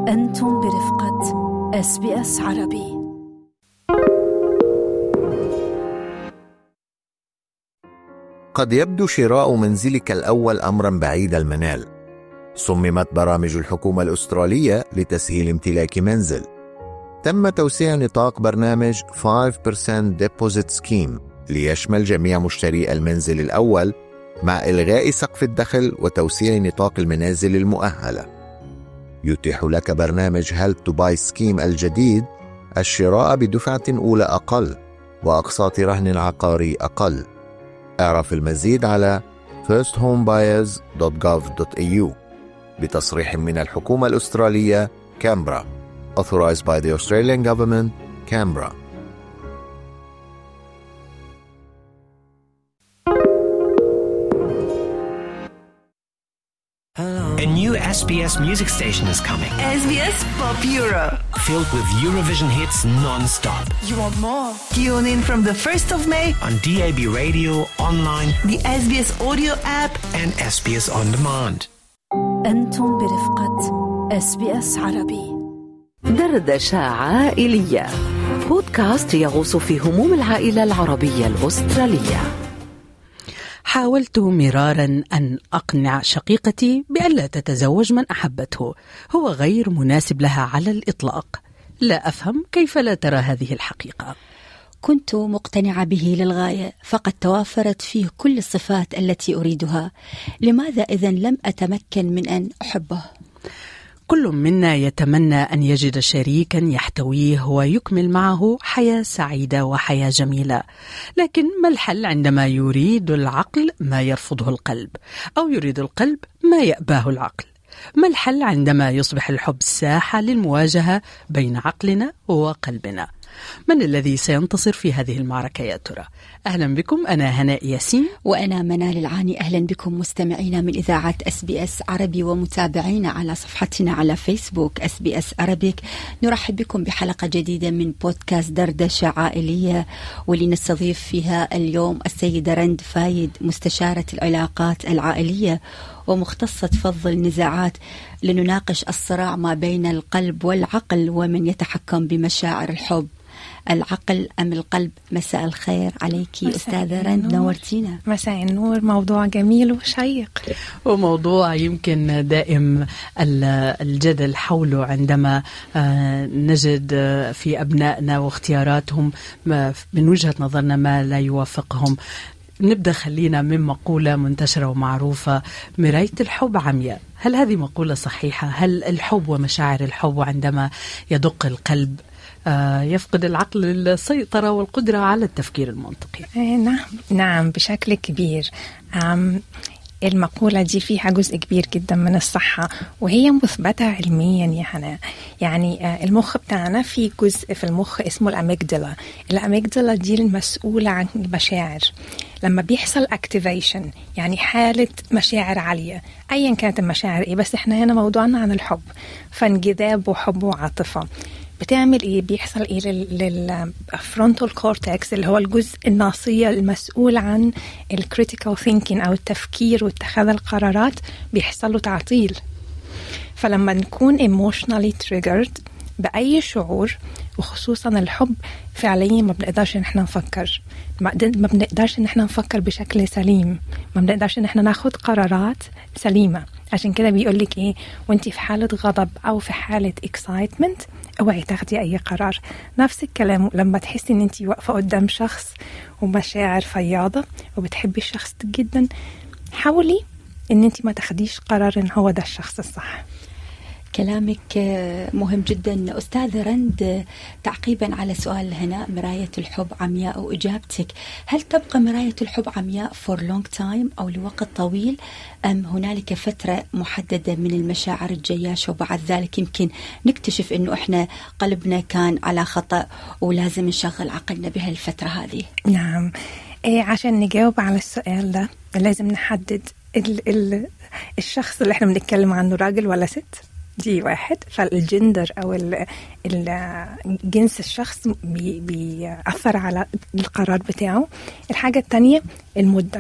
أنتم برفقة اس بي اس عربي قد يبدو شراء منزلك الأول أمرا بعيد المنال صممت برامج الحكومة الأسترالية لتسهيل امتلاك منزل تم توسيع نطاق برنامج 5% Deposit Scheme ليشمل جميع مشتري المنزل الأول مع إلغاء سقف الدخل وتوسيع نطاق المنازل المؤهلة. يتيح لك برنامج Help to Buy Scheme الجديد الشراء بدفعة أولى أقل وأقساط رهن عقاري أقل. اعرف المزيد على firsthomebuyers.gov.au بتصريح من الحكومة الأسترالية كامبرا authorized by the Australian Government Canberra A new SBS music station is coming, SBS Pop Euro. filled with Eurovision hits non-stop. You want more? Tune in from the 1st of May, On DAB radio, online, the SBS audio app. and SBS On Demand. أنتم برفقة اس بي اس عربي دردشة عائلية بودكاست يغوص في هموم العائلة العربية الأسترالية حاولت مرارا أن أقنع شقيقتي بألا تتزوج من أحبته هو غير مناسب لها على الإطلاق لا أفهم كيف لا ترى هذه الحقيقة كنت مقتنعة به للغاية فقد توافرت فيه كل الصفات التي أريدها لماذا إذا لم أتمكن من أن أحبه كل منا يتمنى أن يجد شريكا يحتويه ويكمل معه حياة سعيدة وحياة جميلة لكن ما الحل عندما يريد العقل ما يرفضه القلب أو يريد القلب ما يأباه العقل ما الحل عندما يصبح الحب ساحة للمواجهة بين عقلنا وقلبنا من الذي سينتصر في هذه المعركة يا ترى أهلا بكم أنا هناء ياسين وأنا منال العاني أهلا بكم مستمعينا من إذاعة اس بي اس عربي ومتابعينا على صفحتنا على فيسبوك اس بي اس أرابيك نرحب بكم بحلقة جديدة من بودكاست دردشة عائلية واللي نستضيف فيها اليوم السيدة رند فايد مستشارة العلاقات العائلية ومختصة فض النزاعات لنناقش الصراع ما بين القلب والعقل ومن يتحكم بمشاعر الحب العقل أم القلب مساء الخير عليك مساء أستاذة رند النور. نورتينا مساء النور موضوع جميل وشيق وموضوع يمكن دائم ال- الجدل حوله عندما آه، نجد آه، في أبنائنا واختياراتهم ما- من وجهة نظرنا ما لا يوافقهم نبدأ خلينا من مقولة منتشرة ومعروفة مراية الحب عمياء هل هذه مقولة صحيحة؟ هل الحب ومشاعر الحب عندما يدق القلب آه، يفقد العقل السيطرة والقدرة على التفكير المنطقي آه نعم نعم بشكل كبير أم المقولة دي فيها جزء كبير جدا من الصحة وهي مثبتة علميا يا هنا يعني آه، المخ بتاعنا في جزء في المخ اسمه الأميجدلا الأميجدلا دي المسؤولة عن المشاعر لما بيحصل اكتيفيشن يعني حالة مشاعر عالية أيا كانت المشاعر إيه بس إحنا هنا موضوعنا عن الحب فانجذاب وحب وعاطفة بتعمل ايه بيحصل ايه للفرونتال كورتكس اللي هو الجزء الناصيه المسؤول عن الكريتيكال ثينكينج او التفكير واتخاذ القرارات بيحصل له تعطيل فلما نكون emotionally triggered بأي شعور وخصوصا الحب فعليا ما بنقدرش ان احنا نفكر ما قد- ما بنقدرش ان احنا نفكر بشكل سليم ما بنقدرش ان احنا ناخد قرارات سليمة عشان كده بيقول لك ايه وانت في حالة غضب او في حالة excitement اوعي تاخدي اي قرار نفس الكلام لما تحسي ان انت واقفة قدام شخص ومشاعر فياضة وبتحبي الشخص ده جدا حاولي ان انت ما تاخديش قرار ان هو ده الشخص الصح كلامك آه، مهم جدا أستاذة رند آه، تعقيبا على سؤال هنا مراية الحب عمياء وإجابتك هل تبقى مراية الحب عمياء for long time أو لوقت طويل أم هنالك فترة محددة من المشاعر الجياشة وبعد ذلك يمكن نكتشف أنه إحنا قلبنا كان على خطأ ولازم نشغل عقلنا بهالفترة هذه نعم إيه عشان نجاوب على السؤال ده لازم نحدد ال ال الشخص اللي احنا بنتكلم عنه راجل ولا ست دي واحد فالجندر او ال ال جنس الشخص بي بيأثر على القرار بتاعه الحاجة التانية المدة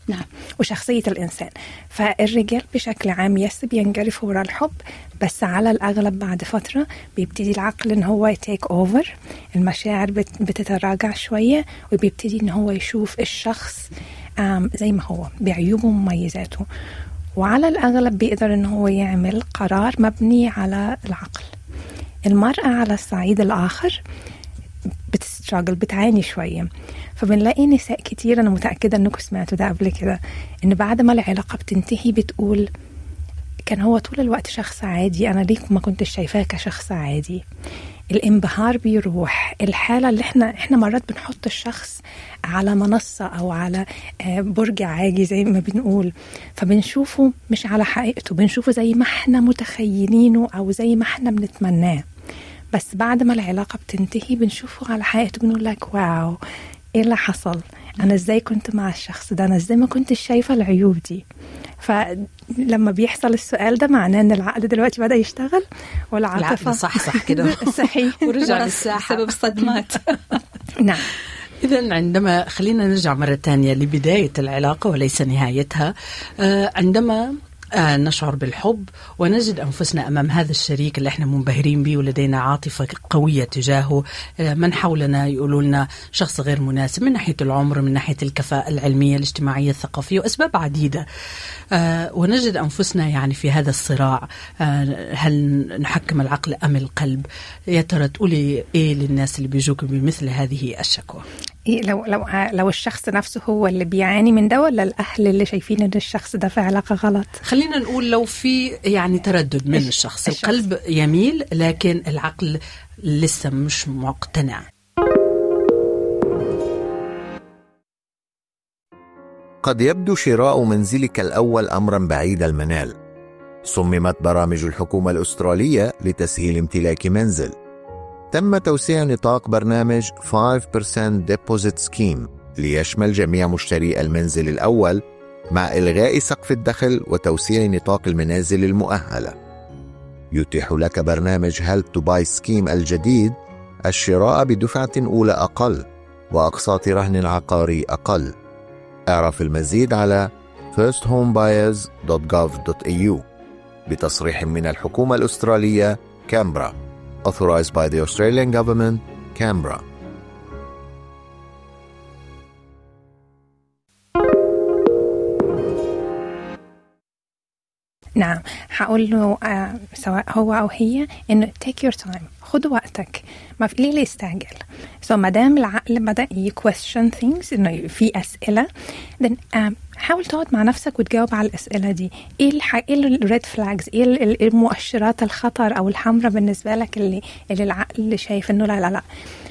نعم وشخصية الإنسان فالرجال بشكل عام يس بينجرف وراء الحب بس على الأغلب بعد فترة بيبتدي العقل إن هو يتيك أوفر المشاعر بت- بتتراجع شوية وبيبتدي إن هو يشوف الشخص آم، زي ما هو بعيوبه ومميزاته وعلى الأغلب بيقدر إن هو يعمل قرار مبني على العقل المرأة على الصعيد الآخر بتستراجل بتعاني شوية فبنلاقي نساء كتير أنا متأكدة أنكم سمعتوا ده قبل كده إن بعد ما العلاقة بتنتهي بتقول كان هو طول الوقت شخص عادي أنا ليك ما كنتش شايفاه كشخص عادي الانبهار بيروح الحالة اللي احنا احنا مرات بنحط الشخص على منصة أو على آه، برج عاجي زي ما بنقول فبنشوفه مش على حقيقته بنشوفه زي ما احنا متخيلينه أو زي ما احنا بنتمناه بس بعد ما العلاقة بتنتهي بنشوفه على حقيقته بنقول لك واو ايه اللي حصل انا ازاي كنت مع الشخص ده انا ازاي ما كنتش شايفة العيوب دي فلما بيحصل السؤال ده معناه ان العقل دلوقتي بدأ يشتغل والعاطفة العقل صحصح كده صحيح ورجع للساحة بسبب صدمات نعم إذا عندما خلينا نرجع مرة ثانية لبداية العلاقة وليس نهايتها آه، عندما آه، نشعر بالحب ونجد أنفسنا أمام هذا الشريك اللي احنا منبهرين به ولدينا عاطفة قوية تجاهه آه، من حولنا يقولوا لنا شخص غير مناسب من ناحية العمر من ناحية الكفاءة العلمية الاجتماعية الثقافية وأسباب عديدة آه، ونجد أنفسنا يعني في هذا الصراع آه، هل نحكم العقل أم القلب يا ترى تقولي إيه للناس اللي بيجوك بمثل هذه الشكوى إيه لو لو لو الشخص نفسه هو اللي بيعاني من ده ولا الاهل اللي شايفين ان الشخص ده في علاقه غلط خلينا نقول لو في يعني تردد من الش- الشخص الشخص. القلب يميل لكن العقل لسه مش مقتنع قد يبدو شراء منزلك الأول أمرا بعيد المنال صممت برامج الحكومة الأسترالية لتسهيل امتلاك منزل تم توسيع نطاق برنامج 5% Deposit Scheme ليشمل جميع مشتري المنزل الأول مع إلغاء سقف الدخل وتوسيع نطاق المنازل المؤهلة يتيح لك برنامج Help to Buy Scheme الجديد الشراء بدفعة أولى أقل وأقساط رهن عقاري أقل اعرف المزيد على firsthomebuyers.gov.au بتصريح من الحكومة الأسترالية كامبرا authorized by the Australian Government Canberra نعم هقول له آه سواء هو او هي انه take your time خد وقتك ما في ليه ليه يستعجل سو so ما دام العقل بدا ي question things انه في اسئله then آه حاول تقعد مع نفسك وتجاوب على الاسئله دي ايه الح... ايه الريد فلاجز ايه ال- ال- المؤشرات الخطر او الحمراء بالنسبه لك اللي اللي العقل شايف انه لا لا لا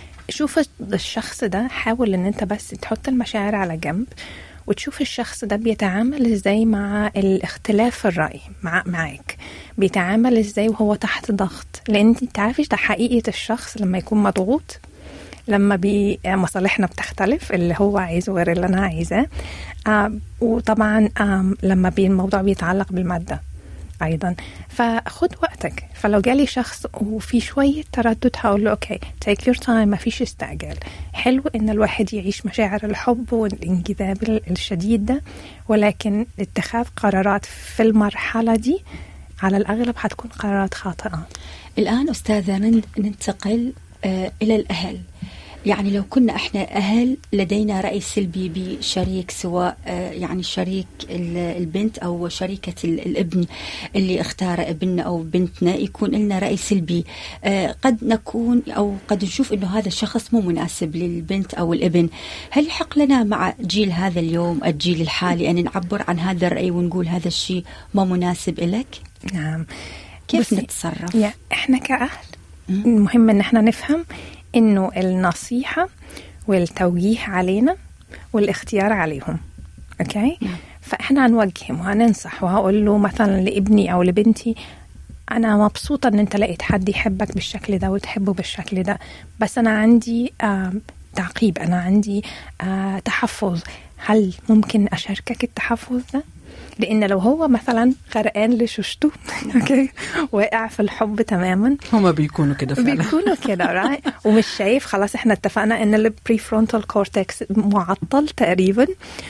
شوف الشخص ده حاول ان انت بس تحط المشاعر على جنب وتشوف الشخص ده بيتعامل ازاي مع الاختلاف في الرأي مع معاك بيتعامل ازاي وهو تحت ضغط لان انت تعرفي ده حقيقة الشخص لما يكون مضغوط لما بي مصالحنا بتختلف اللي هو عايزه غير اللي انا عايزاه آه وطبعا آه لما بي الموضوع بيتعلق بالماده ايضا فخد وقتك فلو جالي شخص وفي شويه تردد هقول له اوكي تيك يور تايم ما فيش استعجال حلو ان الواحد يعيش مشاعر الحب والانجذاب ال- الشديد ده ولكن اتخاذ قرارات في المرحله دي على الاغلب هتكون قرارات خاطئه الآن أستاذة نن- ننتقل آه إلى الأهل يعني لو كنا احنا اهل لدينا راي سلبي بشريك سواء آه، يعني شريك ال- البنت او شريكه ال- الابن اللي اختار ابننا او بنتنا يكون لنا راي سلبي آه، قد نكون او قد نشوف انه هذا الشخص مو مناسب للبنت او الابن هل يحق لنا مع جيل هذا اليوم الجيل الحالي ان نعبر عن هذا الراي ونقول هذا الشيء ما مناسب لك نعم كيف بصي، نتصرف يا احنا كأهل المهم ان احنا نفهم انه النصيحة والتوجيه علينا والاختيار عليهم اوكي نعم. فاحنا هنوجههم وهننصح وهقول له مثلا لابني او لبنتي انا مبسوطة ان انت لقيت حد يحبك بالشكل ده وتحبه بالشكل ده بس انا عندي آه تعقيب انا عندي آه تحفظ هل ممكن اشاركك التحفظ ده لان لو هو مثلا غرقان لشوشته اوكي واقع في الحب تماما هما بيكونوا كده فعلا بيكونوا كده رايت ومش شايف خلاص احنا اتفقنا ان البري فرونتال كورتكس معطل تقريبا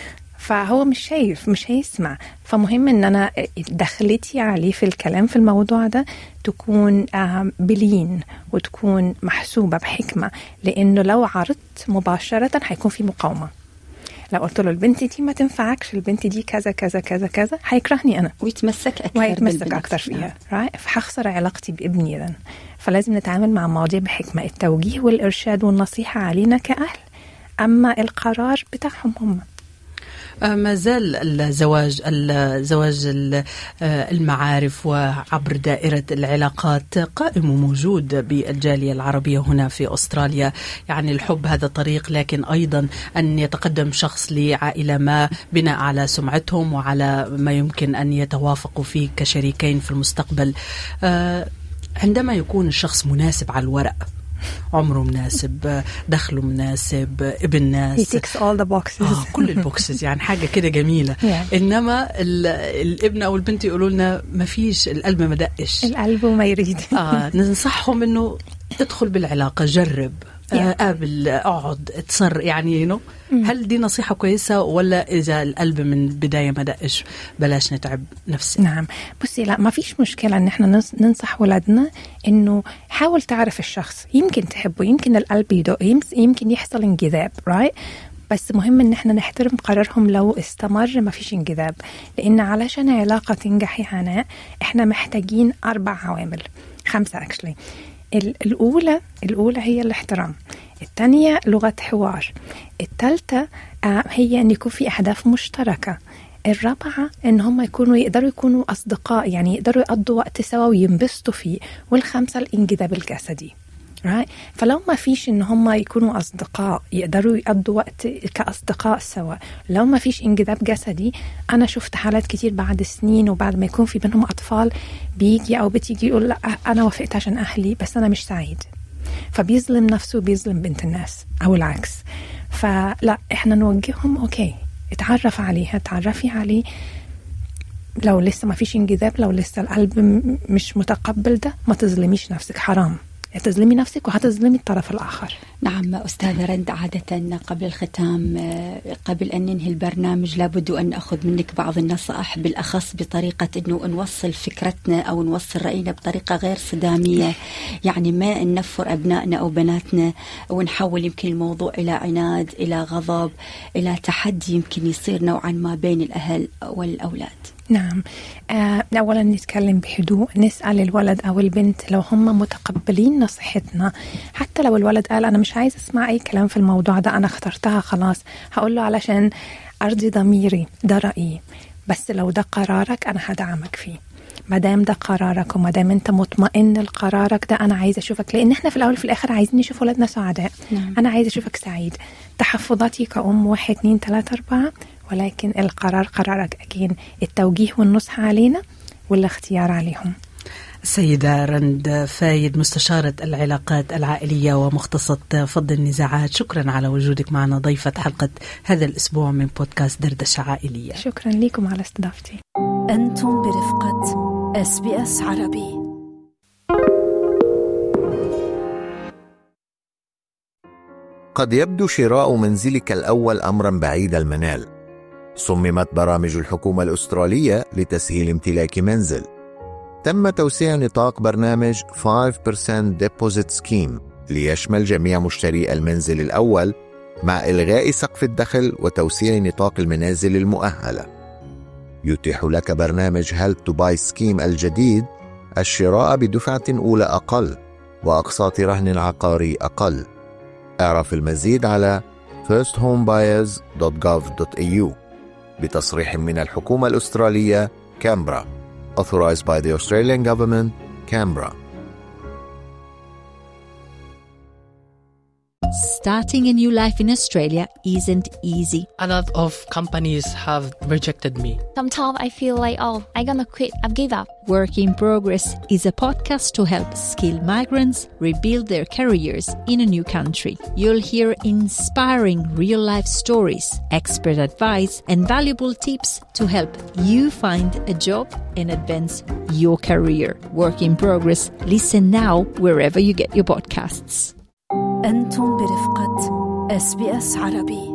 فهو مش شايف مش هيسمع فمهم ان انا دخلتي عليه في الكلام في الموضوع ده تكون آه، بلين وتكون محسوبه بحكمه لانه لو عرضت مباشره هيكون في مقاومه لو قلت له البنت دي ما تنفعكش البنت دي كذا كذا كذا كذا هيكرهني انا ويتمسك اكثر وهيتمسك بالبنت. اكتر نعم. فيها رايت فهخسر علاقتي بابني اذا فلازم نتعامل مع المواضيع بحكمه التوجيه والارشاد والنصيحه علينا كاهل اما القرار بتاعهم هم آه، ما زال الزواج الزواج ال- آه، المعارف وعبر دائرة العلاقات قائم وموجود بالجالية العربية هنا في أستراليا يعني الحب هذا طريق لكن أيضا أن يتقدم شخص لعائلة ما بناء على سمعتهم وعلى ما يمكن أن يتوافقوا فيه كشريكين في المستقبل آه، عندما يكون الشخص مناسب على الورق عمره مناسب دخله مناسب ابن he ناس ticks all the boxes آه كل البوكسز يعني حاجه كده جميله Yeah. انما ال- الابن او البنت يقولوا لنا ما فيش القلب ما دقش القلب وما يريد آه ننصحهم انه ادخل بالعلاقه جرب آه Yeah. قابل اقعد اتصر يعني يو هل دي نصيحه كويسه ولا اذا القلب من البدايه ما دقش بلاش نتعب نفسنا نعم بصي لا ما فيش مشكلة ان احنا ننص- ننصح ولادنا انه حاول تعرف الشخص يمكن تحبه يمكن القلب يدق يمس- يمكن يحصل انجذاب رايت بس مهم ان احنا نحترم قرارهم لو استمر ما فيش انجذاب لان علشان علاقة تنجح يا هناء احنا محتاجين اربع عوامل خمسة اكشلي الاولى الاولى هي الاحترام الثانية لغة حوار الثالثة آه، هي أن يكون في أهداف مشتركة الرابعة إن هم يكونوا يقدروا يكونوا أصدقاء يعني يقدروا يقضوا وقت سوا وينبسطوا فيه والخامسة الانجذاب الجسدي right? فلو ما فيش ان هم يكونوا اصدقاء يقدروا يقضوا وقت كاصدقاء سوا لو ما فيش انجذاب جسدي انا شفت حالات كتير بعد سنين وبعد ما يكون في بينهم اطفال بيجي او بتيجي يقول لا انا وافقت عشان اهلي بس انا مش سعيد فبيظلم نفسه وبيظلم بنت الناس او العكس فلا احنا نوجههم اوكي اتعرف عليها اتعرفي عليه لو لسه ما فيش انجذاب لو لسه القلب م- مش متقبل ده ما تظلميش نفسك حرام هتظلمي نفسك وهتظلمي الطرف الآخر نعم أستاذة رند عادة قبل الختام آه، قبل أن ننهي البرنامج لابد أن نأخذ منك بعض النصائح بالأخص بطريقة أنه نوصل فكرتنا أو نوصل رأينا بطريقة غير صدامية يعني ما ننفر أبنائنا أو بناتنا ونحول يمكن الموضوع إلى عناد إلى غضب إلى تحدي يمكن يصير نوعا ما بين الأهل والأولاد نعم آه أولا نتكلم بهدوء نسأل الولد أو البنت لو هم متقبلين نصيحتنا حتى لو الولد قال أنا مش عايز أسمع أي كلام في الموضوع ده أنا اخترتها خلاص هقول له علشان أرضي ضميري ده رأيي بس لو ده قرارك أنا هدعمك فيه ما دام ده قرارك وما دام انت مطمئن لقرارك ده انا عايزه اشوفك لان احنا في الاول وفي الاخر عايزين نشوف ولادنا سعداء نعم. انا عايزه اشوفك سعيد تحفظاتي كأم واحد اتنين تلاته اربعه ولكن القرار قرارك أكين التوجيه والنصح علينا والاختيار عليهم سيدة رند فايد مستشارة العلاقات العائلية ومختصة فض النزاعات شكرا على وجودك معنا ضيفة حلقة هذا الأسبوع من بودكاست دردشة عائلية شكرا لكم على استضافتي أنتم برفقة اس بي اس عربي قد يبدو شراء منزلك الأول أمرا بعيد المنال صممت برامج الحكومة الأسترالية لتسهيل امتلاك منزل تم توسيع نطاق برنامج 5% Deposit Scheme ليشمل جميع مشتري المنزل الأول مع إلغاء سقف الدخل وتوسيع نطاق المنازل المؤهلة يتيح لك برنامج Help to Buy Scheme الجديد الشراء بدفعة أولى أقل وأقساط رهن عقاري أقل اعرف المزيد على firsthomebuyers.gov.au بتصريح من الحكومة الأسترالية كامبرا authorized by the Australian Government Canberra Starting a new life in Australia isn't easy. A lot of companies have rejected me. Sometimes I feel like, oh, I'm gonna quit, I've give up. Work in Progress is a podcast to help skilled migrants rebuild their careers in a new country. You'll hear inspiring real life stories, expert advice, and valuable tips to help you find a job and advance your career. Work in Progress. Listen now wherever you get your podcasts. أنتم برفقة اس بي اس عربي